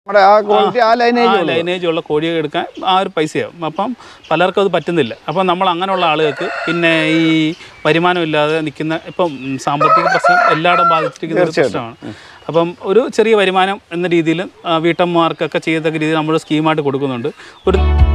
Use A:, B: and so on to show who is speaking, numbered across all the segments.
A: നമ്മുടെ ആ ക്വാളിറ്റി ആ ലൈനേജ്
B: ആ ലൈനേജ് ഉള്ള കോഴിയെ എടുക്കാൻ ആ ഒരു പൈസയാവും അപ്പം പലർക്കും അത് പറ്റുന്നില്ല അപ്പം നമ്മൾ അങ്ങനെയുള്ള ആളുകൾക്ക് പിന്നെ ഈ വരുമാനം ഇല്ലാതെ നിൽക്കുന്ന ഇപ്പം ഉം, സാമ്പത്തിക പ്രശ്നം എല്ലായിടും ബാധിച്ചിരിക്കുന്ന ഒരു പ്രശ്നമാണ് അപ്പം ഒരു ചെറിയ വരുമാനം എന്ന രീതിയിൽ ആ, വീട്ടമ്മമാർക്കൊക്കെ ചെയ്യത്തക്ക രീതിയിൽ നമ്മൾ സ്കീമായിട്ട് കൊടുക്കുന്നുണ്ട് ഒരു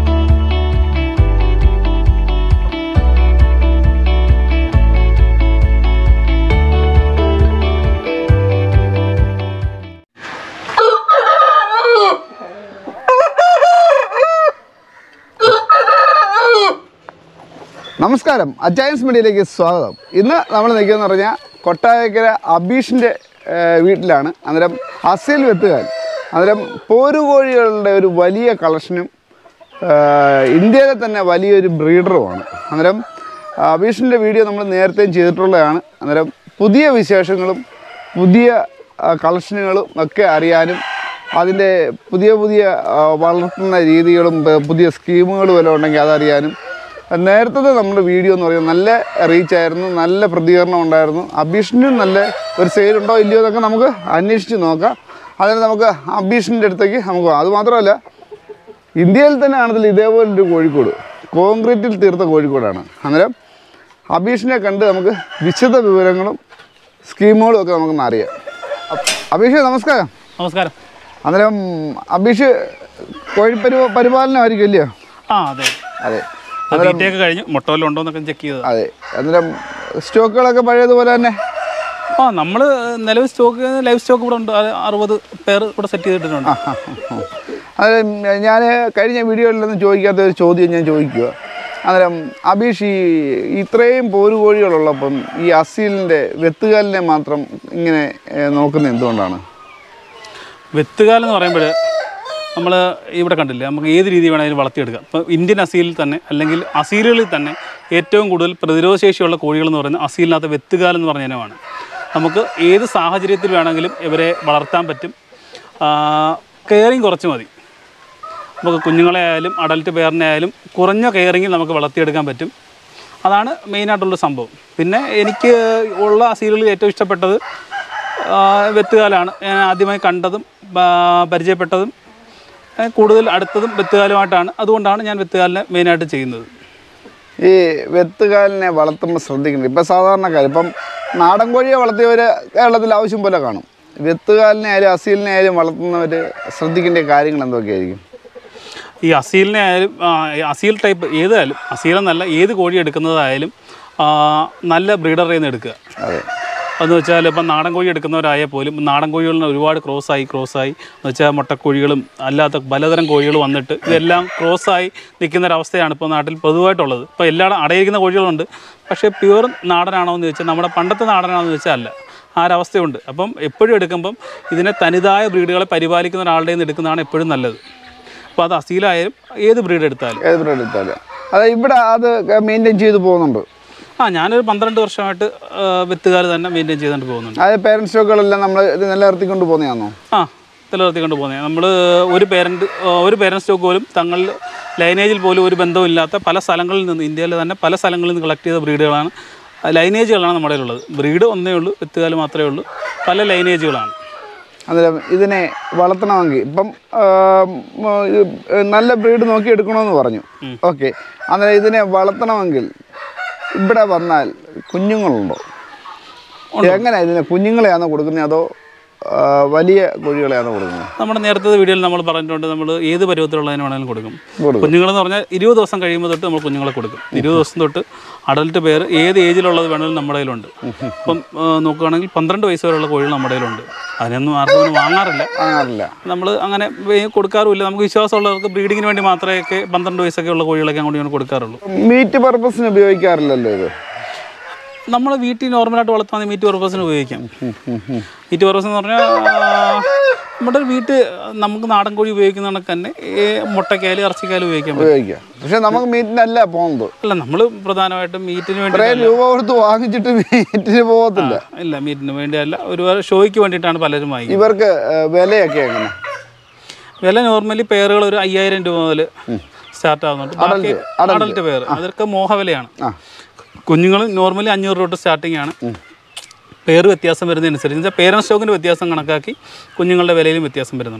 A: നമസ്കാരം അജയൻസ് മീഡിയയിലേക്ക് സ്വാഗതം ഇന്ന് നമ്മൾ നിൽക്കുകയെന്ന് പറഞ്ഞാൽ കൊട്ടാരക്കര അബീഷിൻ്റെ ഏഹ്, വീട്ടിലാണ് അന്നേരം അസീൽ വെത്തുകാൽ അന്നേരം പോരുകോഴികളുടെ ഒരു വലിയ കളക്ഷനും ഏഹ്, ഇന്ത്യയിലെ തന്നെ വലിയൊരു ബ്രീഡറുമാണ് അന്നേരം അബീഷിൻ്റെ വീഡിയോ നമ്മൾ നേരത്തെയും ചെയ്തിട്ടുള്ളതാണ് അന്നേരം പുതിയ വിശേഷങ്ങളും പുതിയ ആ, കളക്ഷനുകളും ഒക്കെ അറിയാനും അതിൻ്റെ പുതിയ പുതിയ ആ, വളർത്തുന്ന രീതികളും പ- പുതിയ സ്കീമുകളും എല്ലാം ഉണ്ടെങ്കിൽ അതറിയാനും നേരത്തെ നമ്മുടെ വീഡിയോ എന്ന് പറയുന്നത് നല്ല റീച്ച് ആയിരുന്നു നല്ല പ്രതികരണം ഉണ്ടായിരുന്നു അബീഷിനും നല്ല ഒരു സെയിൽ ഉണ്ടോ ഇല്ലയോ എന്നൊക്കെ നമുക്ക് അന്വേഷിച്ച് നോക്കാം അതിന് നമുക്ക് അബീഷിൻ്റെ അടുത്തേക്ക് നമുക്ക് പോകാം. അത് മാത്രമല്ല ഇന്ത്യയിൽ തന്നെ ആണെങ്കിൽ ഇതേപോലൊരു കോഴിക്കോട് കോൺക്രീറ്റിൽ തീർത്ത കോഴിക്കോടാണ് അന്നേരം അബീഷിനെ കണ്ട് നമുക്ക് വിശദ വിവരങ്ങളും സ്കീമുകളും ഒക്കെ നമുക്കൊന്ന് അറിയാം അബ്- അബീഷ് നമസ്കാരം
B: നമസ്കാരം
A: അന്നേരം അബീഷ് കോഴി പരി പരിപാലനമായിരിക്കും ഇല്ലയോ
B: ആ അതെ
A: അതെ
B: തീറ്റയൊക്കെ കഴിഞ്ഞ് മുട്ട വല്ലതും ഉണ്ടോ എന്നൊക്കെ ചെക്ക് ചെയ്തത്
A: അതെ അന്നേരം സ്റ്റോക്കുകളൊക്കെ പഴയതുപോലെ തന്നെ
B: ആ നമ്മൾ നിലവിൽ സ്റ്റോക്ക് ലൈവ് സ്റ്റോക്ക് ഇവിടെ ഉണ്ട് അത് അറുപത് പേർ ഇവിടെ സെറ്റ് ചെയ്തിട്ടുണ്ട്
A: അത് ഞാൻ കഴിഞ്ഞ വീഡിയോയിലൊന്നും ചോദിക്കാത്ത ഒരു ചോദ്യം ഞാൻ ചോദിക്കുക അന്നേരം അബീഷ് ഈ ഇത്രയും പോരുകോഴികളുള്ളപ്പം ഈ അസീലിൻ്റെ വെത്തുകാലിനെ മാത്രം ഇങ്ങനെ ഏഹ്, നോക്കുന്നത് എന്തുകൊണ്ടാണ്
B: വെത്തുകാലം എന്ന് പറയുമ്പോൾ നമ്മൾ ഇവിടെ കണ്ടില്ലേ നമുക്ക് ഏത് രീതി വേണമെങ്കിലും വളർത്തിയെടുക്കാം ഇപ്പോൾ ഇന്ത്യൻ അസീലിൽ തന്നെ അല്ലെങ്കിൽ അസീലുകളിൽ തന്നെ ഏറ്റവും കൂടുതൽ പ്രതിരോധശേഷിയുള്ള കോഴികൾ എന്ന് പറയുന്നത് അസീലിനകത്ത് വെത്തുകാലം എന്ന് പറഞ്ഞ ഇനമാണ് നമുക്ക് ഏത് സാഹചര്യത്തിൽ വേണമെങ്കിലും ഇവരെ വളർത്താൻ പറ്റും കെയറിങ് കുറച്ച് മതി നമുക്ക് കുഞ്ഞുങ്ങളെ ആയാലും അഡൽട്ട് പേരിനെ ആയാലും കുറഞ്ഞ കെയറിങ്ങിൽ നമുക്ക് വളർത്തിയെടുക്കാൻ പറ്റും അതാണ് മെയിനായിട്ടുള്ള സംഭവം പിന്നെ എനിക്ക് ഉള്ള അസീലുകളിൽ ഏറ്റവും ഇഷ്ടപ്പെട്ടത് ആ, വെത്തുകാലാണ് ഞാൻ ആദ്യമായി കണ്ടതും ആ, പരിചയപ്പെട്ടതും ആ, കൂടുതൽ അടുത്തതും വെത്തുകാലുമായിട്ടാണ് അതുകൊണ്ടാണ് ഞാൻ വെത്തുകാലിനെ മെയിനായിട്ട് ചെയ്യുന്നത്
A: ഈ വെത്തുകാലിനെ വളർത്തുമ്പോൾ ശ്രദ്ധിക്കണം ഇപ്പം സാധാരണക്കാർ ഇപ്പം നാടൻ കോഴിയെ വളർത്തിയവർ കേരളത്തിൽ ആവശ്യം പോലെ കാണും വെത്തുകാലിനെ ആയാലും അസീലിനെ ആയാലും വളർത്തുന്നവർ ശ്രദ്ധിക്കേണ്ട കാര്യങ്ങൾ എന്തൊക്കെയായിരിക്കും
B: ഈ അസീലിനെ ആയാലും ആ, ഈ അസീൽ ടൈപ്പ് ഏതായാലും അസീലെന്നല്ല ഏത് കോഴി എടുക്കുന്നതായാലും ആ, നല്ല ബ്രീഡറിൽ നിന്ന് എടുക്കുക
A: അതെ
B: എന്ന് വെച്ചാൽ ഇപ്പം നാടൻ കോഴി എടുക്കുന്നവരായാൽ പോലും നാടൻ കോഴികളിന് ഒരുപാട് ക്രോസായി ക്രോസായി എന്ന് വെച്ചാൽ മുട്ടക്കോഴികളും അല്ലാത്ത പലതരം കോഴികൾ വന്നിട്ട് ഇതെല്ലാം ക്രോസായി നിൽക്കുന്ന ഒരവസ്ഥയാണ് ഇപ്പോൾ നാട്ടിൽ പൊതുവായിട്ടുള്ളത് ഇപ്പോൾ എല്ലായിടും അടയിരിക്കുന്ന കോഴികളുണ്ട് പക്ഷേ പ്യുവർ നാടനാണോ എന്ന് ചോദിച്ചാൽ നമ്മുടെ പണ്ടത്തെ നാടനാണോ എന്ന് വെച്ചാൽ അല്ല ആ ഒരവസ്ഥയുണ്ട് അപ്പം എപ്പോഴും എടുക്കുമ്പം ഇതിനെ തനിതായ ബ്രീഡുകളെ പരിപാലിക്കുന്ന ഒരാളുടെ നിന്ന് എടുക്കുന്നതാണ് എപ്പോഴും നല്ലത് അപ്പോൾ അത് അസീലായാലും ഏത് ബ്രീഡ് എടുത്താലും
A: ഏത് ബ്രീഡ് എടുത്താലും അത് ഇവിടെ അത് മെയിൻറ്റെയിൻ ചെയ്ത് പോകുന്നുണ്ട്
B: ആ ഞാനൊരു പന്ത്രണ്ട് വർഷമായിട്ട് വിത്തുകാർ തന്നെ മെയിൻറ്റെയിൻ ചെയ്തുകൊണ്ട് പോകുന്നുണ്ട്
A: അത് പേരൻറ് സ്റ്റോക്കുകളെല്ലാം നമ്മൾ ഇത് നിലനിർത്തിക്കൊണ്ട് പോകുന്നതാണോ
B: ആ നിലനിർത്തിക്കൊണ്ട് പോകുന്നത് നമ്മൾ ഒരു പേരൻറ്റ് ഒരു പേരൻറ്റ് സ്റ്റോക്ക് പോലും തങ്ങളിൽ ലൈനേജിൽ പോലും ഒരു ബന്ധമില്ലാത്ത പല സ്ഥലങ്ങളിൽ നിന്ന് ഇന്ത്യയിലെ തന്നെ പല സ്ഥലങ്ങളിൽ നിന്ന് കളക്ട് ചെയ്ത ബ്രീഡുകളാണ് ലൈനേജുകളാണ് നമ്മുടെ ഉള്ളത് ബ്രീഡ് ഒന്നേ ഉള്ളൂ വിത്തുകാല് മാത്രമേ ഉള്ളൂ പല ലൈനേജുകളാണ്
A: അന്നേരം ഇതിനെ വളർത്തണമെങ്കിൽ ഇപ്പം ആ, ഉം, ഇത് നല്ല ബ്രീഡ് നോക്കി എടുക്കണമെന്ന് പറഞ്ഞു ഓക്കെ അന്നേരം ഇതിനെ വളർത്തണമെങ്കിൽ ഇവിടെ വന്നാൽ കുഞ്ഞുങ്ങളുണ്ടോ എങ്ങനെ ഇതിനെ കുഞ്ഞുങ്ങളെയാണോ കൊടുക്കുന്നത് അതോ ആ, വലിയ കോഴികളെയാണോ കൊടുക്കുന്നത്
B: നമ്മുടെ നേരത്തെ വീഡിയോയിൽ നമ്മൾ പറഞ്ഞിട്ടുണ്ട് നമ്മൾ ഏത് പരുവത്തിലുള്ളതിന് വേണമെങ്കിലും കൊടുക്കും
A: കൊടുക്കും.
B: കുഞ്ഞുങ്ങളെന്ന് പറഞ്ഞാൽ ഇരുപത് ദിവസം കഴിയുമ്പോൾ തൊട്ട് നമ്മൾ കുഞ്ഞുങ്ങളെ കൊടുക്കും ഇരുപത് ദിവസം തൊട്ട് അഡൽട്ട് പേര് ഏത് ഏജിലുള്ളത് വേണമെങ്കിലും നമ്മുടെ കയ്യിലുണ്ട് ഇപ്പം ആ, നോക്കുകയാണെങ്കിൽ പന്ത്രണ്ട് വയസ്സ് വരെയുള്ള കോഴികൾ നമ്മുടെ കയ്യിലുണ്ട് അതിനൊന്നും ആർക്കും ഒന്നും വാങ്ങാറില്ല
A: വാങ്ങാറില്ല
B: നമ്മൾ അങ്ങനെ വേ- കൊടുക്കാറുമില്ല നമുക്ക് വിശ്വാസമുള്ളവർക്ക് ബ്രീഡിങ്ങിന് വേണ്ടി മാത്രമേ ഒക്കെ പന്ത്രണ്ട് വയസ്സൊക്കെ ഉള്ള കോഴികളൊക്കെ അങ്ങോട്ട് ഇങ്ങോട്ട് കൊടുക്കാറുള്ളൂ
A: മീറ്റ് പർപ്പസിന് ഉപയോഗിക്കാറില്ലല്ലോ ഇത്
B: നമ്മൾ വീട്ടിൽ നോർമലായിട്ട് വളർത്താൻ മീറ്റ് പർപ്പസിന് ഉപയോഗിക്കാം മീറ്റ് പർപ്പസ് എന്ന് പറഞ്ഞാൽ നമ്മുടെ വീട്ടിൽ നമുക്ക് നാടൻ കോഴി ഉപയോഗിക്കുന്ന കണക്ക് തന്നെ ഈ മുട്ടയ്ക്കായാലും ഇറച്ചിക്കായാലും ഉപയോഗിക്കാൻ പറ്റും
A: ഉപയോഗിക്കാം പക്ഷെ നമുക്ക് മീറ്റിനല്ല പോകുന്നത്
B: അല്ല നമ്മൾ പ്രധാനമായിട്ടും മീറ്റിന് വേണ്ടി
A: ഇത്രയും രൂപ കൊടുത്ത് വാങ്ങിച്ചിട്ട് മീറ്റിന് പോകത്തില്ല
B: ഇല്ല മീറ്റിന് വേണ്ടിയല്ല ഒരുപാട് ഷോയ്ക്ക് വേണ്ടിയിട്ടാണ് പലരും വാങ്ങിക്കുന്നത്
A: ഇവർക്ക് ആ, വിലയൊക്കെ എങ്ങനെ
B: വില നോർമലി പെയറുകൾ ഒരു അയ്യായിരം രൂപ മുതൽ സ്റ്റാർട്ട് ആവുന്നുണ്ട് ബാക്കി അഡൽട്ട് പെയർ അതൊക്കെ മോഹവിലയാണ്
A: ആ
B: കുഞ്ഞുങ്ങൾ നോർമലി അഞ്ഞൂറ് രൂപ തൊട്ട് സ്റ്റാർട്ടിംഗ് ആണ് പേര് വ്യത്യാസം വരുന്നതനുസരിച്ച് വെച്ചാൽ പേരൻ സ്റ്റോക്കിൻ്റെ വ്യത്യാസം കണക്കാക്കി കുഞ്ഞുങ്ങളുടെ വിലയിലും വ്യത്യാസം വരുന്നുണ്ട്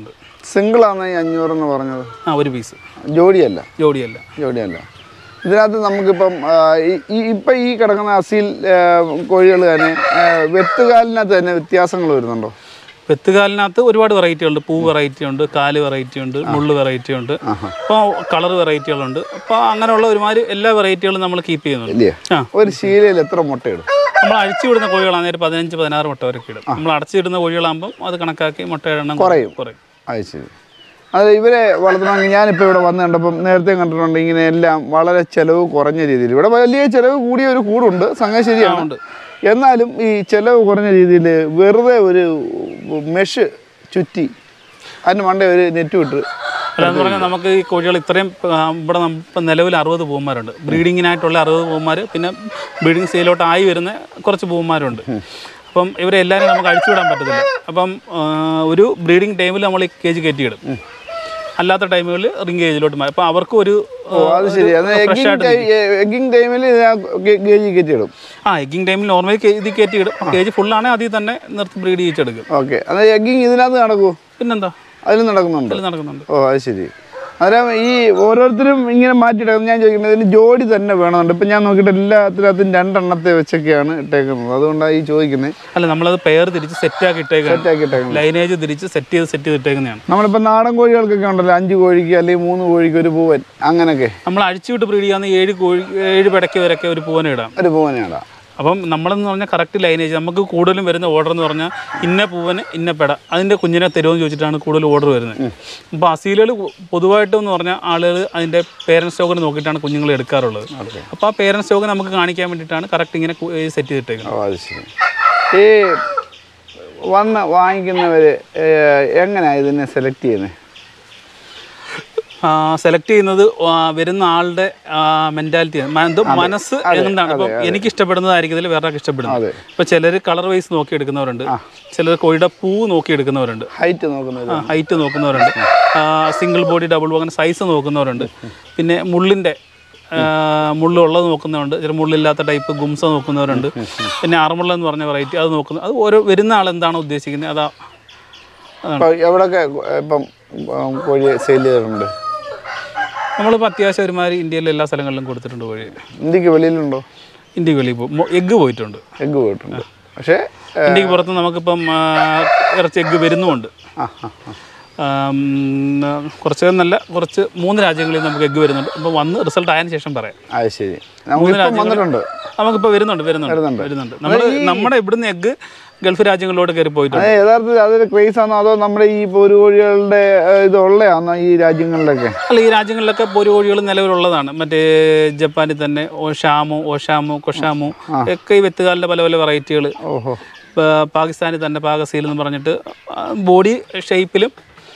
A: സിംഗിളാണ് ഈ അഞ്ഞൂറെന്ന് പറഞ്ഞത്
B: ആ ഒരു പീസ്
A: ജോഡിയല്ല
B: ജോഡിയല്ല
A: ജോഡിയല്ല ഇതിനകത്ത് നമുക്കിപ്പം ആ, ഈ- ഈ ഇപ്പം ഈ കിടക്കുന്ന അസീൽ കോഴികൾ തന്നെ ആ, വെത്തുകാലിനകത്ത് തന്നെ വ്യത്യാസങ്ങൾ വരുന്നുണ്ടോ
B: വെത്തുകാലിനകത്ത് ഒരുപാട് വെറൈറ്റി ഉണ്ട് പൂ വെറൈറ്റി ഉണ്ട് കാല് വെറൈറ്റി ഉണ്ട് മുള്ള് വെറൈറ്റി ഉണ്ട് അപ്പോൾ കളർ വെറൈറ്റികളുണ്ട് അപ്പോൾ അങ്ങനെയുള്ള ഒരുമാതിരി എല്ലാ വെറൈറ്റികളും നമ്മൾ കീപ്പ് ചെയ്യുന്നുണ്ട്
A: ഇല്ലേ
B: ആ
A: ഒരു ശീലയിൽ എത്ര മുട്ടയിടും
B: നമ്മൾ അഴിച്ചു വിടുന്ന കോഴികളാണ് ഒരു പതിനഞ്ച് പതിനാറ് മുട്ട വരെ ഇടും നമ്മൾ അടച്ചിടുന്ന കോഴികളാകുമ്പോൾ അത് കണക്കാക്കി മുട്ടയുടെ എണ്ണം
A: കുറയും.
B: കുറയും
A: അത് ശരി അത് ഇവരെ വളർത്തണമെങ്കിൽ ഞാനിപ്പോൾ ഇവിടെ വന്ന് കണ്ടപ്പം നേരത്തെ കണ്ടിട്ടുണ്ട് ഇങ്ങനെ എല്ലാം വളരെ ചിലവ് കുറഞ്ഞ രീതിയിൽ ഇവിടെ വലിയ ചിലവ് കൂടിയ ഒരു കൂടുണ്ട് സംഗതി ശരിയാണ്
B: ഉണ്ട്.
A: എന്നാലും ഈ ചിലവ് കുറഞ്ഞ രീതിയിൽ വെറുതെ ഒരു മെഷ് ചുറ്റി അതിന് മണ്ടേ ഒരു നെറ്റ് വിട്ട്
B: അല്ലാന്ന് പറഞ്ഞാൽ നമുക്ക് ഈ കോഴികൾ ഇത്രയും ആ, ഇവിടെ നമ്മ- ഇപ്പം നിലവിൽ അറുപത് പൂവന്മാരുണ്ട് ബ്രീഡിങ്ങിനായിട്ടുള്ള അറുപത് പൂവന്മാർ പിന്നെ ബ്രീഡിങ് സ്റ്റേജിലോട്ട് ആയി വരുന്ന കുറച്ച് പൂവന്മാരുണ്ട് അപ്പം ഇവരെ എല്ലാവരും നമുക്ക് അഴിച്ചുവിടാൻ പറ്റത്തില്ല അപ്പം ആ, ഒരു ബ്രീഡിങ് ടൈമിൽ നമ്മൾ ഈ കേജ് കയറ്റിയിടും അല്ലാത്ത ടൈമുകളിൽ റിംഗ് കേജിലോട്ട് മാറും അപ്പം അവർക്ക് ഒരു
A: ഓ അത് ശരി അത് എഗ്ഗിങ് എഗ്ഗിങ് ടൈമിൽ ഗേജി കയറ്റിയിടും
B: ആ എഗ്ഗിങ് ടൈമിൽ നോർമലി ഇത് കയറ്റിയിടും കേജ് ഫുള്ളാണെങ്കിൽ അതിൽ തന്നെ നിർത്തി ബ്രീഡ് ചെയ്യിച്ചെടുക്കും
A: ഓക്കെ അത് എഗ്ഗിങ് ഇതിനകത്ത് നടക്കുമോ
B: പിന്നെന്താ
A: അതിൽ നടക്കുന്നുണ്ട്
B: അതിൽ നടക്കുന്നുണ്ട്
A: ഓ അത് ശരി അന്നേരം ഈ ഓരോരുത്തരും ഇങ്ങനെ മാറ്റിയിട്ടേക്കുന്നത് ഞാൻ ചോദിക്കുന്നത് ഇതിന് ജോഡി തന്നെ വേണമെന്നുണ്ട് ഇപ്പം ഞാൻ നോക്കിയിട്ട് എല്ലാത്തിനകത്തും രണ്ടെണ്ണത്തെ വെച്ചൊക്കെയാണ് ഇട്ടേക്കുന്നത് അതുകൊണ്ടാണ് ഈ ചോദിക്കുന്നത്
B: അല്ല നമ്മളത് പെയർ തിരിച്ച് സെറ്റാക്കി ഇട്ടേക്കാണ്
A: സെറ്റാക്കി ഇട്ടേക്കുന്നത്
B: ലൈനേജ് തിരിച്ച് സെറ്റ് ചെയ്ത് സെറ്റ് ചെയ്ത് ഇട്ടേക്കുന്നതാണ്
A: നമ്മളിപ്പോൾ നാടൻ കോഴികൾക്കൊക്കെ ഉണ്ടല്ലോ അഞ്ച് കോഴിക്ക് അല്ലെങ്കിൽ മൂന്ന് കോഴിക്ക് ഒരു പൂവൻ അങ്ങനെയൊക്കെ
B: നമ്മൾ അഴിച്ചുവിട്ട് ബ്രീഡ് ചെയ്യാവുന്ന ഏഴ് കോഴി ഏഴ് പെടയ്ക്ക് വരെയൊക്കെ ഒരു പൂവനെ ഇടാം
A: ഒരു പൂവനെയാണ്
B: അപ്പം നമ്മളെന്ന് പറഞ്ഞാൽ കറക്റ്റ് ലൈനേജ് നമുക്ക് കൂടുതലും വരുന്ന ഓർഡർ എന്ന് പറഞ്ഞാൽ ഇന്ന പൂവന് ഇന്ന പെട അതിൻ്റെ കുഞ്ഞിനെ തരുമെന്ന് ചോദിച്ചിട്ടാണ് കൂടുതൽ ഓർഡർ വരുന്നത് അപ്പോൾ അസീലുകൾ പൊതുവായിട്ടും എന്ന് പറഞ്ഞാൽ ആളുകൾ അതിൻ്റെ പേരൻസ് സ്റ്റോക്കിന് നോക്കിയിട്ടാണ് കുഞ്ഞുങ്ങൾ എടുക്കാറുള്ളത് അപ്പോൾ ആ പേരൻസ് സ്റ്റോക്ക് നമുക്ക് കാണിക്കാൻ വേണ്ടിയിട്ടാണ് കറക്റ്റ് ഇങ്ങനെ സെറ്റ് ചെയ്തിട്ടേക്കുന്നത്
A: ഓ അത് ശരി ഈ വന്ന് വാങ്ങിക്കുന്നവർ എങ്ങനെയാണ് ഇതിനെ സെലക്ട് ചെയ്യുന്നത്
B: സെലക്ട് ചെയ്യുന്നത് ആ, വരുന്ന ആളുടെ മെൻറ്റാലിറ്റി മനസ്സ് എന്താണ് ഇപ്പം എനിക്ക് ഇഷ്ടപ്പെടുന്നതായിരിക്കും വേറെ ഇഷ്ടപ്പെടുന്നത്
A: അതെ.
B: ഇപ്പം ചിലർ കളർ വൈസ് നോക്കി എടുക്കുന്നവരുണ്ട് ചിലർ കോഴിയുടെ പൂ നോക്കി എടുക്കുന്നവരുണ്ട്
A: ഹൈറ്റ് നോക്കുന്നത്
B: ഹൈറ്റ് നോക്കുന്നവരുണ്ട് സിംഗിൾ ബോഡി ഡബിൾ ബോഡി അങ്ങനെ സൈസ് നോക്കുന്നവരുണ്ട് പിന്നെ മുള്ളിൻ്റെ മുള്ളുള്ളത് നോക്കുന്നവരുണ്ട് ചില മുള്ളില്ലാത്ത ടൈപ്പ് ഗുംസ നോക്കുന്നവരുണ്ട് പിന്നെ അറമുള്ള എന്ന് പറഞ്ഞ വെറൈറ്റി അത് നോക്കുന്നു അത് ഓരോ വരുന്ന ആൾ എന്താണ് ഉദ്ദേശിക്കുന്നത് അതാ
A: ഇപ്പോൾ എവിടെയൊക്കെ ഇപ്പം ഉം, കോഴി സെയിൽ ചെയ്തിട്ടുണ്ട്
B: നമ്മളിപ്പോൾ അത്യാവശ്യം ഒരുമാതിരി ഇന്ത്യയിലെ എല്ലാ സ്ഥലങ്ങളിലും കൊടുത്തിട്ടുണ്ട് കോഴി
A: ഇന്ത്യക്ക് വെളിയിലുണ്ടോ
B: ഇന്ത്യക്ക് വെളിയിൽ പോകും എഗ്ഗ് പോയിട്ടുണ്ട്
A: എഗ്ഗ് പോയിട്ടുണ്ട് പക്ഷേ
B: ഇന്ത്യക്ക് പുറത്ത് നമുക്കിപ്പം ആ, ഇറച്ചി എഗ്ഗ് വരുന്നുമുണ്ട്
A: ആ ആ ആ.
B: ആം, കുറച്ച് നല്ല കുറച്ച് മൂന്ന് രാജ്യങ്ങളിൽ നമുക്ക് എഗ്ഗ് വരുന്നുണ്ട് അപ്പോൾ വന്ന് റിസൾട്ട് ആയതിനു ശേഷം പറയാം
A: അത് ശരി നമുക്കിപ്പം വന്നിട്ടുണ്ട്
B: നമുക്കിപ്പോൾ വരുന്നുണ്ട് വരുന്നുണ്ട് വരുന്നുണ്ട് നമ്മൾ നമ്മുടെ ഇവിടുന്ന് എഗ്ഗ് ഗൾഫ് രാജ്യങ്ങളിലോട്ട് കയറി പോയിട്ടുണ്ട്
A: അത് യഥാർത്ഥത്തിൽ അതൊരു ക്രേസ് ആണോ അതോ നമ്മുടെ ഈ പോരു കോഴികളുടെ ഏഹ്, ഇത് ഉള്ളയാണോ ഈ രാജ്യങ്ങളിലൊക്കെ
B: അല്ല ഈ രാജ്യങ്ങളിലൊക്കെ പൊരു കോഴികൾ നിലവിലുള്ളതാണ് മറ്റേ ജപ്പാനിൽ തന്നെ ഓഷാമു ഓഷാമു കൊഷാമു ഒക്കെ ഈ വെത്തുകാലിൻ്റെ പല പല വെറൈറ്റികൾ
A: ഓഹോ
B: പാകിസ്ഥാനിൽ തന്നെ പാകസീൽ എന്ന് പറഞ്ഞിട്ട് ബോഡി ഷേപ്പിലും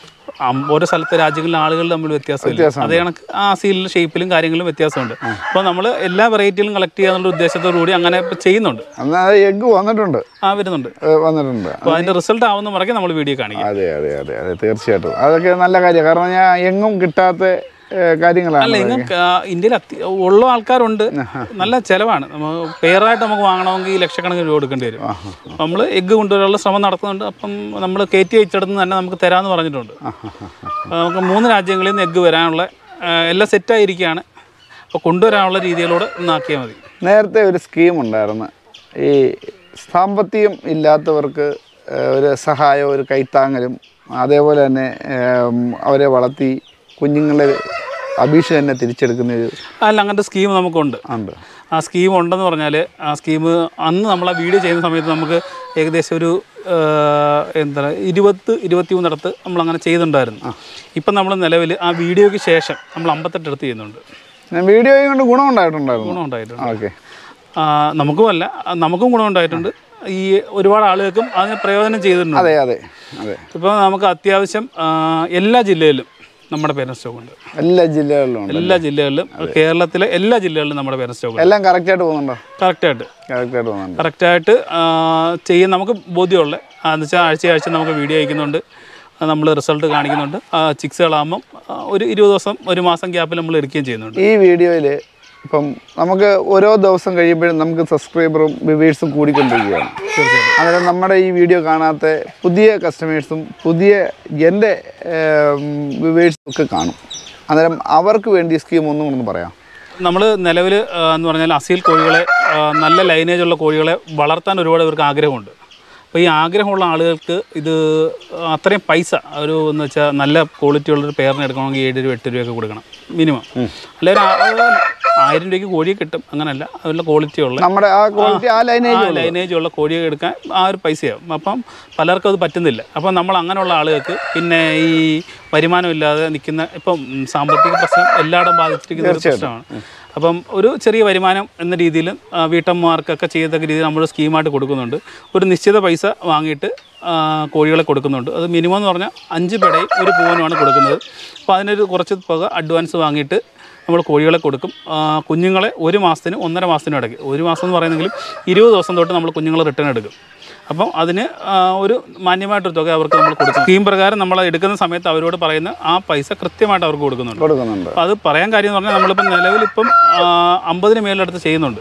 B: ഓരോ സ്ഥലത്തെ രാജ്യങ്ങളിലെ ആളുകൾ തമ്മിൽ വ്യത്യാസമില്ല അതേ കണക്ക് ആ സീലിലും ഷേപ്പിലും കാര്യങ്ങളിലും വ്യത്യാസമുണ്ട് അപ്പോൾ നമ്മൾ എല്ലാ വെറൈറ്റികളും കളക്ട് ചെയ്യാന്നുള്ള ഉദ്ദേശത്തോടു കൂടി അങ്ങനെ ഇപ്പം ചെയ്യുന്നുണ്ട്
A: എന്നാൽ എഗ്ഗ് വന്നിട്ടുണ്ട്
B: ആ വരുന്നുണ്ട്
A: ഏഹ്, വന്നിട്ടുണ്ട്
B: അപ്പോൾ അതിൻ്റെ റിസൾട്ട് ആവുന്ന മുറയ്ക്ക് നമ്മൾ വീഡിയോ കാണിക്കും
A: അതെ അതെ അതെ അതെ തീർച്ചയായിട്ടും അതൊക്കെ നല്ല കാര്യമാണ് കാരണം ഞാൻ എങ്ങും കിട്ടാത്ത ഏഹ്, കാര്യങ്ങളാണ്
B: അല്ല ഇങ്ങ് ഇന്ത്യയിൽ അത്യ ഉള്ള ആൾക്കാരുണ്ട് നല്ല ചിലവാണ് നമ്മൾ പെയറായിട്ട് നമുക്ക് വാങ്ങണമെങ്കിൽ ഈ ലക്ഷക്കണക്കിന് രൂപ കൊടുക്കേണ്ടി വരും നമ്മൾ എഗ്ഗ് കൊണ്ടുവരാനുള്ള ശ്രമം നടത്തുന്നുണ്ട് അപ്പം നമ്മൾ കയറ്റി വെച്ചിടത്ത് തന്നെ നമുക്ക് തരാമെന്ന് പറഞ്ഞിട്ടുണ്ട് അപ്പോൾ നമുക്ക് മൂന്ന് രാജ്യങ്ങളിൽ നിന്ന് എഗ്ഗ് വരാനുള്ള ആ, എല്ലാം സെറ്റായിരിക്കുകയാണ് അപ്പോൾ കൊണ്ടുവരാനുള്ള രീതിയിലൂടെ ഒന്നാക്കിയാൽ മതി
A: നേരത്തെ ഒരു സ്കീം ഉണ്ടായിരുന്നു ഈ സാമ്പത്തികം ഇല്ലാത്തവർക്ക് ഏഹ്, ഒരു സഹായം ഒരു കൈത്താങ്ങലും അതേപോലെ തന്നെ ഏഹ്, അവരെ വളർത്തി കുഞ്ഞുങ്ങളെ അഭീഷ തന്നെ തിരിച്ചെടുക്കുന്ന ഒരു
B: അല്ല അങ്ങനത്തെ സ്കീം നമുക്കുണ്ട്
A: ഉണ്ട്
B: ആ സ്കീം ഉണ്ടെന്ന് പറഞ്ഞാൽ ആ സ്കീം അന്ന് നമ്മൾ ആ വീഡിയോ ചെയ്യുന്ന സമയത്ത് നമുക്ക് ഏകദേശം ഒരു ആ, എന്താ ഇരുപത്ത് ഇരുപത്തി മൂന്നിടത്ത് നമ്മൾ അങ്ങനെ ചെയ്തിട്ടുണ്ടായിരുന്നു ഇപ്പം നമ്മൾ നിലവിൽ ആ വീഡിയോയ്ക്ക് ശേഷം നമ്മൾ അമ്പത്തെട്ട് എടുത്ത് ചെയ്യുന്നുണ്ട്
A: ഞാൻ വീഡിയോയും കൊണ്ട് ഗുണമുണ്ടായിട്ടുണ്ടായിരുന്നു
B: ഗുണമുണ്ടായിട്ടുണ്ട്
A: ഓക്കെ
B: ആ, നമുക്കുമല്ല ആ, നമുക്കും ഗുണമുണ്ടായിട്ടുണ്ട് ഈ ഒരുപാട് ആളുകൾക്കും അതിന് പ്രയോജനം ചെയ്തിട്ടുണ്ട്
A: അതെ അതെ അതെ
B: ഇപ്പോൾ നമുക്ക് അത്യാവശ്യം ആ, എല്ലാ ജില്ലയിലും നമ്മുടെ പേരൻസ് സ്റ്റോക്ക് ഉണ്ട്
A: എല്ലാ ജില്ലകളിലും ഉണ്ട്
B: എല്ലാ ജില്ലകളിലും കേരളത്തിലെ എല്ലാ ജില്ലകളിലും നമ്മുടെ പേരൻസ് സ്റ്റോക്ക് ഉണ്ട്
A: എല്ലാം കറക്റ്റായിട്ട് പോകുന്നുണ്ടോ
B: കറക്റ്റായിട്ട്
A: കറക്റ്റായിട്ട് പോകുന്നുണ്ട്
B: കറക്റ്റായിട്ട് ചെയ്യാൻ നമുക്ക് ബോധ്യമുള്ള എന്ന് വെച്ചാൽ ആഴ്ച ആഴ്ച നമുക്ക് വീഡിയോ അയക്കുന്നുണ്ട് നമ്മൾ റിസൾട്ട് കാണിക്കുന്നുണ്ട് ചിക്സുകളാകുമ്പം ആ, ഒരു ഇരുപത് ദിവസം ഒരു മാസം ഗ്യാപ്പിൽ നമ്മൾ എടുക്കുകയും ചെയ്യുന്നുണ്ട്
A: ഈ വീഡിയോയിൽ ഇപ്പം നമുക്ക് ഓരോ ദിവസം കഴിയുമ്പോഴും നമുക്ക് സബ്സ്ക്രൈബറും വ്യൂവേഴ്സും കൂടിക്കൊണ്ടിരിക്കുകയാണ്
B: തീർച്ചയായിട്ടും
A: അന്നേരം നമ്മുടെ ഈ വീഡിയോ കാണാത്ത പുതിയ കസ്റ്റമേഴ്സും പുതിയ എൻ്റെ വ്യൂവേഴ്സും ഒക്കെ കാണും അന്നേരം അവർക്ക് വേണ്ടി സ്കീം ഒന്നും കൊണ്ടൊന്ന് പറയാം
B: നമ്മൾ നിലവിൽ എന്ന് പറഞ്ഞാൽ അസീൽ കോഴികളെ ആ, നല്ല ലൈനേജ് ഉള്ള കോഴികളെ വളർത്താൻ ഒരുപാട് പേർക്ക് ആഗ്രഹമുണ്ട് അപ്പോൾ ഈ ആഗ്രഹമുള്ള ആളുകൾക്ക് ഇത് അത്രയും പൈസ ഒരു എന്ന് വെച്ചാൽ നല്ല ക്വാളിറ്റി ഉള്ളൊരു പേരിന് എടുക്കണമെങ്കിൽ ഏഴ് രൂപ എട്ട് രൂപയൊക്കെ കൊടുക്കണം മിനിമം അല്ലെങ്കിൽ ആയിരം രൂപയ്ക്ക് കോഴിയെ കിട്ടും അങ്ങനല്ല അതുള്ള ക്വാളിറ്റി ഉള്ള
A: നമ്മുടെ ആ ക്വാളിറ്റി ആ ലൈനേജ്
B: ആ ലൈനേജ് ഉള്ള കോഴിയെ എടുക്കാൻ ആ ഒരു പൈസയാവും അപ്പം പലർക്കും അത് പറ്റുന്നില്ല അപ്പം നമ്മൾ അങ്ങനെയുള്ള ആളുകൾക്ക് പിന്നെ ഈ വരുമാനമില്ലാതെ നിൽക്കുന്ന ഇപ്പം ഉം, സാമ്പത്തിക പ്രശ്നം എല്ലായിടും ബാധിച്ചിരിക്കുന്ന ഒരു പ്രശ്നമാണ് അപ്പം ഒരു ചെറിയ വരുമാനം എന്ന രീതിയിൽ ആ, വീട്ടമ്മമാർക്കൊക്കെ ചെയ്യത്തക്ക രീതിയിൽ നമ്മൾ സ്കീമായിട്ട് കൊടുക്കുന്നുണ്ട് ഒരു നിശ്ചിത പൈസ വാങ്ങിയിട്ട് ആ, കോഴികളെ കൊടുക്കുന്നുണ്ട് അത് മിനിമം എന്ന് പറഞ്ഞാൽ അഞ്ച് പെടയും ഒരു പൂവനുമാണ് കൊടുക്കുന്നത് അപ്പോൾ അതിനൊരു കുറച്ച് തുക അഡ്വാൻസ് വാങ്ങിയിട്ട് നമ്മൾ കോഴികളെ കൊടുക്കും ആ, കുഞ്ഞുങ്ങളെ ഒരു മാസത്തിന് ഒന്നര മാസത്തിനും ഇടയ്ക്ക് ഒരു മാസം എന്ന് പറയുന്നെങ്കിലും ഇരുപത് ദിവസം തൊട്ട് നമ്മൾ കുഞ്ഞുങ്ങളെ റിട്ടേൺ എടുക്കും അപ്പം അതിന് ആ, ഒരു മാന്യമായിട്ടൊരു തുക അവർക്ക് നമ്മൾ കൊടുക്കും സ്കീം പ്രകാരം നമ്മൾ എടുക്കുന്ന സമയത്ത് അവരോട് പറയുന്ന ആ പൈസ കൃത്യമായിട്ട് അവർക്ക് കൊടുക്കുന്നുണ്ട്
A: കൊടുക്കുന്നുണ്ട്
B: അപ്പോൾ അത് പറയാൻ കാര്യം എന്ന് പറഞ്ഞാൽ നമ്മളിപ്പം നിലവിലിപ്പം ആ, അമ്പതിന് മേളിലെടുത്ത് ചെയ്യുന്നുണ്ട്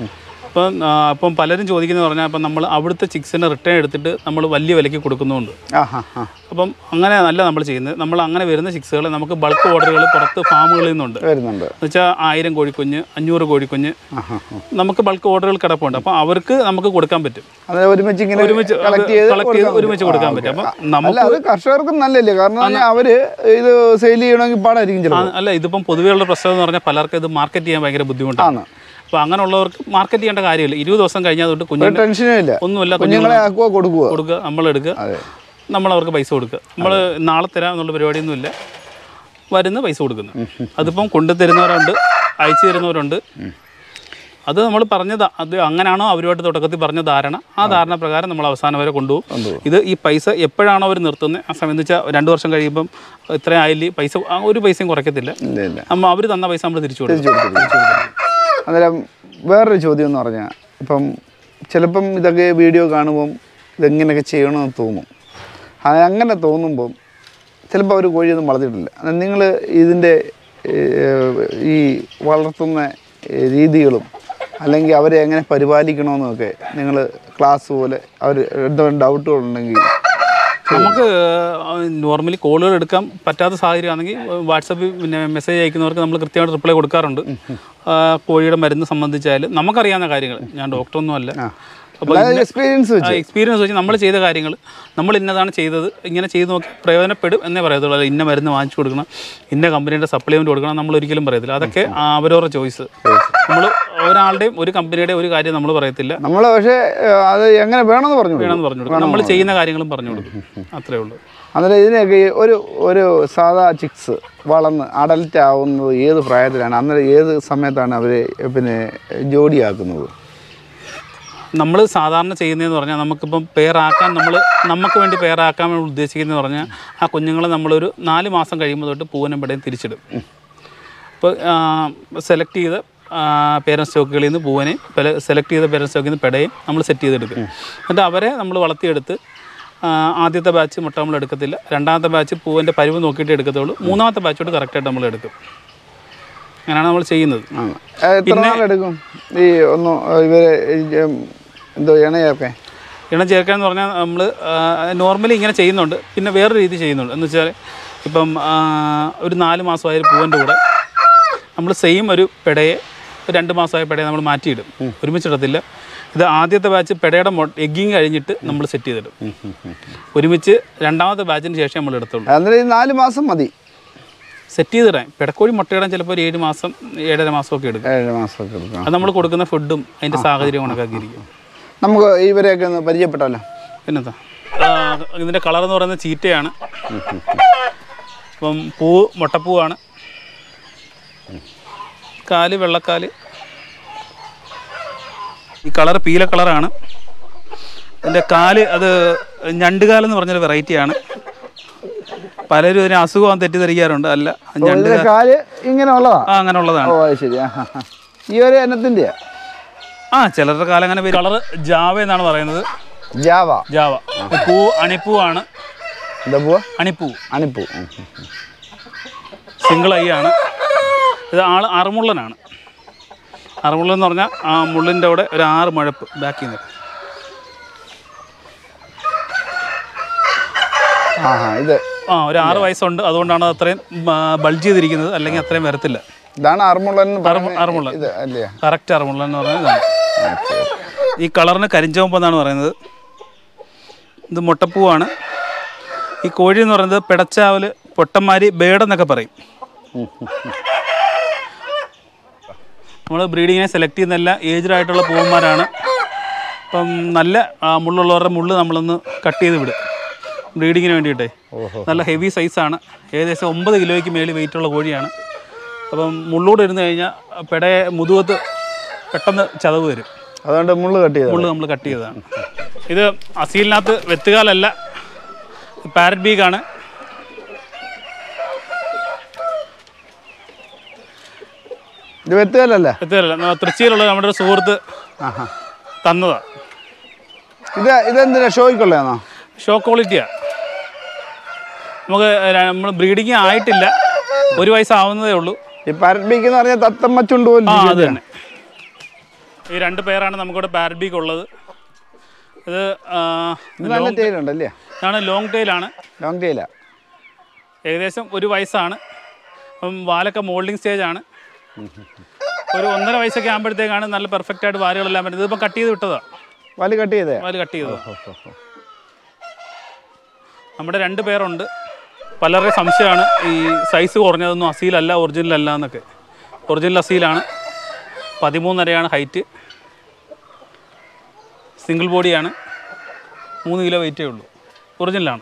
B: അപ്പം ആ, അപ്പം പലരും ചോദിക്കുന്നത് പറഞ്ഞാൽ അപ്പം നമ്മൾ അവിടുത്തെ ചിക്സിനെ റിട്ടേൺ എടുത്തിട്ട് നമ്മൾ വലിയ വിലയ്ക്ക് കൊടുക്കുന്നുമുണ്ട്
A: ആ ഹാ ഹാ
B: അപ്പം അങ്ങനെ നല്ല നമ്മൾ ചെയ്യുന്നത് നമ്മൾ അങ്ങനെ വരുന്ന ചിക്സുകൾ നമുക്ക് ബൾക്ക് ഓർഡറുകൾ പുറത്ത് ഫാമുകളിൽ നിന്നുണ്ട്
A: വരുന്നുണ്ട്
B: എന്ന് വെച്ചാൽ ആയിരം കോഴിക്കുഞ്ഞ് അഞ്ഞൂറ് കോഴിക്കുഞ്ഞ്
A: ആ ഹാ ഹാ
B: നമുക്ക് ബൾക്ക് ഓർഡറുകൾ കിടപ്പുണ്ട് അപ്പോൾ അവർക്ക് നമുക്ക് കൊടുക്കാൻ പറ്റും
A: അത് ഒരുമിച്ച് ഇങ്ങനെ
B: ഒരുമിച്ച്
A: കളക്ട് ചെയ്ത്
B: കളക്ട് ചെയ്ത്
A: കൊടുക്കാൻ
B: ഒരുമിച്ച്
A: പറ്റും.
B: കൊടുക്കാൻ
A: ആ,
B: പറ്റും
A: ഓക്കേ.
B: അപ്പം
A: അല്ല
B: നമുക്ക്
A: അത് കർഷകർക്കും നല്ലല്ലേ കാരണം എന്ന് പറഞ്ഞാൽ അവര് ഇത് സെയിൽ ചെയ്യണമെങ്കിൽ പാടായിരിക്കും
B: ആ,
A: ചിലപ്പോൾ
B: അല്ല ഇതിപ്പം പൊതുവെയുള്ള പ്രശ്നം എന്ന് പറഞ്ഞാൽ പലർക്കും ഇത് മാർക്കറ്റ് ചെയ്യാൻ ഭയങ്കര ബുദ്ധിമുട്ടാണ്
A: ആണ്
B: അപ്പോൾ അങ്ങനെയുള്ളവർക്ക് മാർക്കറ്റ് ചെയ്യേണ്ട കാര്യമില്ല ഇരുപത് ദിവസം കഴിഞ്ഞാൽ തൊട്ട്
A: ഒരു
B: കുഞ്ഞിന്
A: ടെൻഷനും ഇല്ല
B: ഒന്നുമില്ല
A: കുഞ്ഞുങ്ങളെ ആക്കുക കൊടുക്കുക
B: കൊടുക്കുക നമ്മൾ എടുക്കുക
A: അതെ
B: നമ്മൾ അവർക്ക് പൈസ കൊടുക്കുക നമ്മൾ നാളെ തരാം എന്നുള്ള പരിപാടിയൊന്നുമില്ല വരുന്ന പൈസ കൊടുക്കുന്നു അതിപ്പം കൊണ്ടു തരുന്നവരുണ്ട് അയച്ചു തരുന്നവരുണ്ട് അത് നമ്മൾ പറഞ്ഞത് അത് അങ്ങനെയാണോ അവരുമായിട്ട് തുടക്കത്തിൽ പറഞ്ഞ ധാരണ ആ ധാരണ പ്രകാരം നമ്മൾ അവസാനം വരെ കൊണ്ടുപോകും ഇത് ഈ പൈസ എപ്പോഴാണോ അവർ നിർത്തുന്നത് ആ സമയം എന്ന് വെച്ചാൽ രണ്ട് വർഷം കഴിയുമ്പം ഇത്ര ആയില്ലേ പൈസ ആ ഒരു പൈസയും കുറയ്ക്കത്തില്ല
A: ഇല്ല ഇല്ല
B: നമ്മൾ അവർ തന്ന പൈസ നമ്മൾ തിരിച്ചു കൊടുക്കും
A: തിരിച്ചു കൊടുത്തിരിക്കും അന്നേരം വേറൊരു ചോദ്യം എന്ന് പറഞ്ഞാൽ ഇപ്പം ചിലപ്പം ഇതൊക്കെ വീഡിയോ കാണുമ്പം ഇതെങ്ങനെയൊക്കെ ചെയ്യണമെന്ന് തോന്നും അത് അങ്ങനെ തോന്നുമ്പം ചിലപ്പോൾ അവർ കോഴിയൊന്നും വളർത്തിയിട്ടില്ല അന്നേരം നിങ്ങൾ ഇതിൻ്റെ ഏഹ്, ഈ വളർത്തുന്ന ഏഹ്, രീതികളും അല്ലെങ്കിൽ അവരെ എങ്ങനെ പരിപാലിക്കണമെന്നൊക്കെ നിങ്ങൾ ക്ലാസ് പോലെ അവർ എന്തെങ്കിലും ഡൗട്ടുകളുണ്ടെങ്കിൽ
B: നമുക്ക് നോർമലി കോളുകൾ എടുക്കാൻ പറ്റാത്ത സാഹചര്യമാണെങ്കിൽ വാട്സപ്പിൽ പിന്നെ മെസ്സേജ് അയക്കുന്നവർക്ക് നമ്മൾ കൃത്യമായിട്ട് റിപ്ലൈ കൊടുക്കാറുണ്ട് ആ, കോഴിയുടെ മരുന്ന് സംബന്ധിച്ചായാലും നമുക്കറിയാവുന്ന കാര്യങ്ങൾ ഞാൻ ഡോക്ടറൊന്നും അല്ല അപ്പോൾ
A: എക്സ്പീരിയൻസ് വെച്ച്
B: എക്സ്പീരിയൻസ് വെച്ച് നമ്മൾ ചെയ്ത കാര്യങ്ങൾ നമ്മൾ ഇന്നതാണ് ചെയ്തത് ഇങ്ങനെ ചെയ്ത് നോക്കി പ്രയോജനപ്പെടും എന്നേ പറയത്തുള്ളൂ അല്ല ഇന്ന മരുന്ന് വാങ്ങിച്ചു കൊടുക്കണം ഇന്ന കമ്പനിയുടെ സപ്ലിമെൻറ്റ് കൊടുക്കണം നമ്മൾ ഒരിക്കലും പറയത്തില്ല അതൊക്കെ അവരവരുടെ ചോയ്സ് നമ്മൾ ഒരാളുടെയും ഒരു കമ്പനിയുടെയും ഒരു കാര്യം നമ്മൾ പറയത്തില്ല
A: നമ്മൾ പക്ഷേ ഏഹ്, അത് എങ്ങനെ വേണമെന്ന് പറഞ്ഞു കൊടുക്കും.
B: വേണമെന്ന് പറഞ്ഞു കൊടുക്കും നമ്മൾ ചെയ്യുന്ന കാര്യങ്ങളും പറഞ്ഞു കൊടുക്കും അത്രേ ഉള്ളൂ
A: അന്നേരം ഇതിനൊക്കെ ഈ ഒരു ഒരു സാധാ ചിക്സ് വളർന്ന് അഡൽറ്റ് ആവുന്നത് ഏത് പ്രായത്തിലാണ് അന്നേരം ഏത് സമയത്താണ് അവർ പിന്നെ ജോഡിയാക്കുന്നത്
B: നമ്മൾ സാധാരണ ചെയ്യുന്നതെന്ന് പറഞ്ഞാൽ നമുക്കിപ്പം പെയറാക്കാൻ നമ്മൾ നമുക്ക് വേണ്ടി പെയറാക്കാൻ വേണ്ടി ഉദ്ദേശിക്കുന്നതെന്ന് പറഞ്ഞാൽ ആ കുഞ്ഞുങ്ങളെ നമ്മളൊരു നാല് മാസം കഴിയുമ്പോൾ തൊട്ട് പൂവനും പെടയും തിരിച്ചിടും ഇപ്പോൾ സെലക്ട് ചെയ്ത പേരൻറ് സ്റ്റോക്കുകളിൽ നിന്ന് പൂവനെയും സെലക്ട് ചെയ്ത പേരൻറ് സ്റ്റോക്കിൽ നിന്ന് പെടയും നമ്മൾ സെറ്റ് ചെയ്തെടുക്കും എന്നിട്ട് അവരെ നമ്മൾ വളർത്തിയെടുത്ത് ആ, ആദ്യത്തെ ബാച്ച് മുട്ട നമ്മൾ എടുക്കത്തില്ല രണ്ടാമത്തെ ബാച്ച് പൂവൻ്റെ പരിവ് നോക്കിയിട്ട് എടുക്കത്തുള്ളൂ മൂന്നാമത്തെ ബാച്ചോട്ട് കറക്റ്റായിട്ട് നമ്മൾ എടുക്കും അങ്ങനെയാണ് നമ്മൾ ചെയ്യുന്നത്
A: ആണ് ഏഹ്, എത്ര നാളെടുക്കും ഈ ഒന്ന് ഇവരെ ഈ, ഉം, എന്തോ ഇണ ചേർക്കാൻ
B: ഇണം ചേർക്കുക എന്ന് പറഞ്ഞാൽ നമ്മൾ നോർമലി ഇങ്ങനെ ചെയ്യുന്നുണ്ട് പിന്നെ വേറൊരു രീതി ചെയ്യുന്നുണ്ട് എന്ന് വെച്ചാൽ ഇപ്പം ആ, ഒരു നാല് മാസമായ പൂവൻ്റെ കൂടെ നമ്മൾ സെയിം ഒരു പെടയെ ഒരു രണ്ട് മാസമായ പെടയെ നമ്മൾ മാറ്റിയിടും ഒരുമിച്ചിടത്തില്ല ഇത് ആദ്യത്തെ ബാച്ച് പെടയുടെ മൊ എഗ്ഗിങ് കഴിഞ്ഞിട്ട് നമ്മൾ സെറ്റ് ചെയ്തിടും ഒരുമിച്ച് രണ്ടാമത്തെ ബാച്ചിന് ശേഷം നമ്മൾ എടുത്തുള്ളൂ
A: അന്നേരം ഈ നാല് മാസം മതി
B: സെറ്റ് ചെയ്തിടാൻ പെടക്കോഴി മുട്ടയിടാൻ ചിലപ്പോൾ ഒരു ഏഴ് മാസം ഏഴര മാസമൊക്കെ എടുക്കും
A: ഏഴ് മാസമൊക്കെ എടുക്കണം
B: അത് നമ്മൾ കൊടുക്കുന്ന ഫുഡും അതിൻ്റെ സാഹചര്യം കണക്കാക്കിയിരിക്കും
A: നമുക്ക് ഇവരെയൊക്കെ ഒന്ന് പരിചയപ്പെട്ടാലോ
B: പിന്നെന്താ ആ, ഇതിൻ്റെ കളർ എന്ന് പറയുന്നത് ചീറ്റയാണ് അപ്പം പൂ മുട്ടപ്പൂവാണ് കാല് വെള്ളക്കാല് ഈ കളർ പീല കളറാണ് ഇതിൻ്റെ കാല് അത് ഞണ്ടുകാലം എന്ന് പറഞ്ഞൊരു വെറൈറ്റിയാണ് പലരും ഇതിനെ അസുഖം തെറ്റിദ്ധരിക്കാറുണ്ട് അല്ല ഞണ്ട്
A: ഇതിന്റെ കാല് ഇങ്ങനെ ഉള്ളതാ
B: ആ അങ്ങനെയുള്ളതാണ്
A: ഓ അത് ശരി ആ ഹാ, ഹാ. ഈ ഒരു എണ്ണത്തിൻ്റെയാ
B: ആ ചിലരുടെ കാലം അങ്ങനെ കളർ ജാവ എന്നാണ് പറയുന്നത്
A: ജാവ
B: ജാവ പൂ അണിപ്പൂവാണ്
A: എന്താ പോവാ
B: അണിപ്പൂ
A: അണിപ്പൂ ഉം, ഉം, ഉം.
B: സിംഗിൾ ഐ ആണ് ഇത് ആൾ അറുമുള്ളനാണ് അറമുള്ളെന്ന് പറഞ്ഞാൽ ആ മുള്ളിൻ്റെ അവിടെ ഒരു ആറ് മുഴപ്പ് ബാക്കിൽ നിന്ന്
A: ആ ആ ഇത്
B: ആ ഒരു ആറ് വയസ്സുണ്ട് അതുകൊണ്ടാണ് അത് അത്രയും ബൾജ് ചെയ്തിരിക്കുന്നത് അല്ലെങ്കിൽ അത്രയും വരത്തില്ല
A: ഇതാണ് അറുമുള്ളൻ എന്ന് പറയുന്നത്
B: അറമുള്ള
A: ഇത് അല്ലേ
B: കറക്റ്റ് അറമുള്ള എന്ന് പറഞ്ഞാൽ ഇതാണ് ഈ കളറിന് കരിഞ്ചോമ്പെന്നാണ് പറയുന്നത് ഇത് മുട്ടപ്പൂവാണ് ഈ കോഴി എന്ന് പറയുന്നത് പിടച്ചാവൽ പൊട്ടന്മാരി ബേഡെന്നൊക്കെ പറയും നമ്മൾ ബ്രീഡിങ്ങിനെ സെലക്ട് ചെയ്യുന്ന എല്ലാ ഏജ്ഡ് ആയിട്ടുള്ള പൂവന്മാരാണ് അപ്പം നല്ല ആ, മുള്ളുള്ളവരുടെ മുള്ള് നമ്മളൊന്ന് കട്ട് ചെയ്ത് വിടും ബ്രീഡിങ്ങിന് വേണ്ടിയിട്ടേ നല്ല ഹെവി സൈസാണ് ഏകദേശം ഒമ്പത് കിലോയ്ക്ക് മേളിൽ വെയിറ്റുള്ള കോഴിയാണ് അപ്പം മുള്ളൂടെ ഇരുന്ന് കഴിഞ്ഞാൽ പെടയെ മുതുകത്ത് പെട്ടെന്ന് ചതവ് വരും
A: അതുകൊണ്ട് മുള്ള് കട്ട് ചെയ്തത്
B: മുള്ള് നമ്മൾ കട്ട് ചെയ്തതാണ് ഇത് അസീലിനകത്ത് വെത്തുകാലല്ല പാരറ്റ് ബീഗാണ്
A: ഇത് വെത്തുകല്ലല്ലേ
B: വെത്തുകാലല്ല നമ്മ തൃശ്ശൂരുള്ള നമ്മുടെ ഒരു സുഹൃത്ത്
A: ആഹാ
B: തന്നതാണ്
A: ഇത് ഇതെന്തിനാ ഷോയ്ക്കുള്ളതാണോ
B: ഷോ ക്വാളിറ്റിയാണ് നമുക്ക് നമ്മൾ ബ്രീഡിങ് ആയിട്ടില്ല ഒരു വയസ്സാവുന്നതേ ഉള്ളൂ
A: ഈ പാരറ്റ് ബീക്ക് എന്ന് പറഞ്ഞാൽ തത്തമ്മ ചുണ്ട് പോലും
B: ആ
A: ഇരിക്കും.
B: അത് തന്നെ ഈ രണ്ട് പേരാണ് നമുക്കിവിടെ പാരറ്റ് ബീഗ് ഉള്ളത് ഇത് ആ,
A: ഇത് നല്ല ടൈലുണ്ടല്ലേ
B: ഇതാണ് ലോങ് ടെയിലാണ്
A: ലോങ് ടൈലാ
B: ഏകദേശം ഒരു വയസ്സാണ് അപ്പം വാലൊക്കെ മോൾഡിങ് സ്റ്റേജാണ് ഒരു ഒന്നര വയസ്സൊക്കെ ആകുമ്പോഴത്തേക്കാണ് നല്ല പെർഫെക്റ്റ് ആയിട്ട് വാലുകളെല്ലാം വരുന്നത് ഇതിപ്പോൾ കട്ട് ചെയ്ത് വിട്ടതാണ്
A: വലി കട്ട് ചെയ്തേ
B: വാല് കട്ട് ചെയ്തതാണ് നമ്മുടെ രണ്ട് പേരുണ്ട് പലരുടെ സംശയമാണ് ഈ സൈസ് കുറഞ്ഞതൊന്നും അസീലല്ല ഒറിജിനൽ അല്ല എന്നൊക്കെ ഒറിജിനൽ അസീലാണ് പതിമൂന്നരയാണ് ഹൈറ്റ് സിംഗിൾ ബോഡിയാണ് മൂന്ന് കിലോ വെയിറ്റേ ഉള്ളൂ ഒറിജിനലാണ്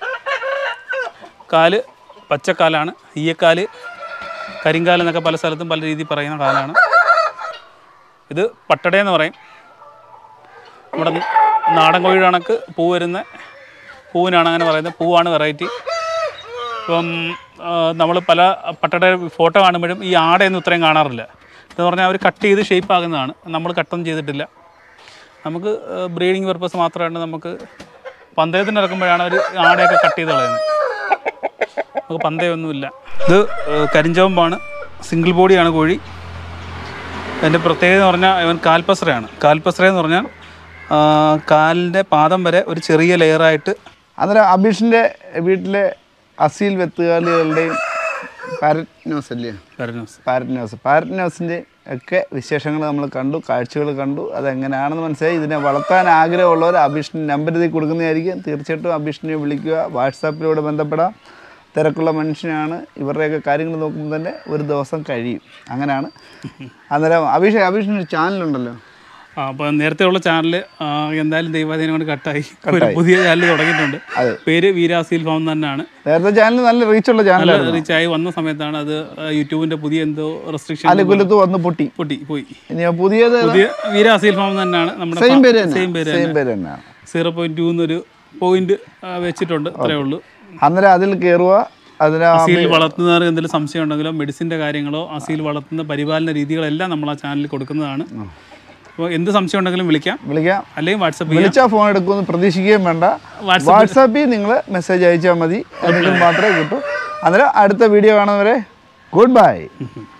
B: കാല് പച്ചക്കാലാണ് ഈയക്കാല് കരിങ്കാലെന്നൊക്കെ പല സ്ഥലത്തും പല രീതിയിൽ പറയുന്ന കാലാണ് ഇത് പട്ടടയെന്ന് പറയും നമ്മുടെ നാടൻ കോഴിയുടെ കണക്ക് പൂ വരുന്ന പൂവിനാണ് അങ്ങനെ പറയുന്നത് പൂവാണ് വെറൈറ്റി ഇപ്പം നമ്മൾ പല പട്ടയുടെ ഫോട്ടോ കാണുമ്പോഴും ഈ ആടയൊന്നും ഇത്രയും കാണാറില്ല എന്ന് പറഞ്ഞാൽ അവർ കട്ട് ചെയ്ത് ഷേപ്പ് ആകുന്നതാണ് നമ്മൾ കട്ടൊന്നും ചെയ്തിട്ടില്ല നമുക്ക് ബ്രീഡിങ് പർപ്പസ് മാത്രമാണ് നമുക്ക് പന്തയത്തിന് ഇറക്കുമ്പോഴാണ് അവർ ആടയൊക്കെ കട്ട് ചെയ്ത് കളയുന്നത് നമുക്ക് പന്തയമൊന്നുമില്ല ഇത് ഏഹ്, കരിഞ്ചോമ്പാണ് സിംഗിൾ ബോഡിയാണ് കോഴി അതിൻ്റെ പ്രത്യേകത എന്ന് പറഞ്ഞാൽ ഇവൻ കാൽപ്പസ്രയാണ് കാൽപ്പസ്ര എന്ന് പറഞ്ഞാൽ ആ, കാലിൻ്റെ പാദം വരെ ഒരു ചെറിയ ലെയറായിട്ട്
A: അന്നേരം അബീഷിൻ്റെ വീട്ടിലെ അസീൽ വെത്തുകാലികളുടെയും പാരറ്റ് ന്യൂസ് അല്ലേ
B: വരുന്നു
A: പാരറ്റ് ന്യൂസ് പാരറ്റ് ന്യൂസിൻ്റെ ഒക്കെ വിശേഷങ്ങൾ നമ്മൾ കണ്ടു കാഴ്ചകൾ കണ്ടു അതെങ്ങനെയാണെന്ന് മനസ്സിലായി ഇതിനെ വളർത്താൻ ആഗ്രഹമുള്ളവർ അബീഷിൻ്റെ നമ്പർ ഇതിൽ കൊടുക്കുന്നതായിരിക്കും തീർച്ചയായിട്ടും അബീഷിനെ വിളിക്കുക വാട്സാപ്പിലൂടെ ബന്ധപ്പെടാം തിരക്കുള്ള മനുഷ്യനാണ് ഇവരുടെയൊക്കെ കാര്യങ്ങൾ നോക്കുമ്പോൾ തന്നെ ഒരു ദിവസം കഴിയും അങ്ങനെയാണ് അന്നേരം അബീഷ് അബീഷിന് ചാനലുണ്ടല്ലോ
B: ആ അപ്പോൾ നേരത്തെ ഉള്ള ചാനൽ എന്തായാലും ദൈവാധീനം കൊണ്ട് കട്ടായി ഒരു പുതിയ ചാനൽ തുടങ്ങിയിട്ടുണ്ട്
A: അതെ.
B: പേര് വീരാസീൽ ഫാം തന്നെയാണ്
A: നേരത്തെ ചാനൽ നല്ല റീച്ചുള്ള
B: നല്ല
A: ചാനലായിരുന്നു
B: റീച്ചായി വന്ന സമയത്താണ് അത് ആ, യൂട്യൂബിൻ്റെ പുതിയ എന്തോ റെസ്ട്രിക്ഷൻ
A: അലുകുലത്ത് വന്ന് പൊട്ടി
B: പൊട്ടി പോയി
A: ഇനി പുതിയത്
B: പുതിയ വീരാസീൽ ഫാം തന്നെയാണ് നമ്മുടെ
A: സെയിം പേര് തന്നെ
B: സെയിം പേര്
A: സെയിം പേര് തന്നെയാണ്
B: സീറോ പോയിന്റ് ടു എന്നൊരു പോയിന്റ് വെച്ചിട്ടുണ്ട് അത്രേ ഉള്ളൂ
A: അന്നേരം അതിൽ കയറുക അതിന് ആ
B: അസീൽ വളർത്തുന്നവർക്ക് എന്തെങ്കിലും സംശയം ഉണ്ടെങ്കിലോ മെഡിസിൻ്റെ കാര്യങ്ങളോ അസീൽ വളർത്തുന്ന പരിപാലന രീതികളെല്ലാം നമ്മൾ ആ ചാനലിൽ കൊടുക്കുന്നതാണ് അപ്പോൾ എന്ത് സംശയം ഉണ്ടെങ്കിലും വിളിക്കാം
A: വിളിക്കാം
B: അല്ലെങ്കിൽ വാട്സപ്പ് ചെയ്യാം
A: വിളിച്ചാൽ ഫോൺ എടുക്കുമെന്ന് പ്രതീക്ഷിക്കുകയും വേണ്ട
B: വാട്സപ്പ്
A: വാട്സാപ്പിൽ നിങ്ങൾ മെസ്സേജ് അയച്ചാൽ മതി എന്നെങ്കിലും മാത്രമേ കിട്ടൂ അന്നേരം അടുത്ത വീഡിയോ കാണുന്നവരെ ഗുഡ് ബൈ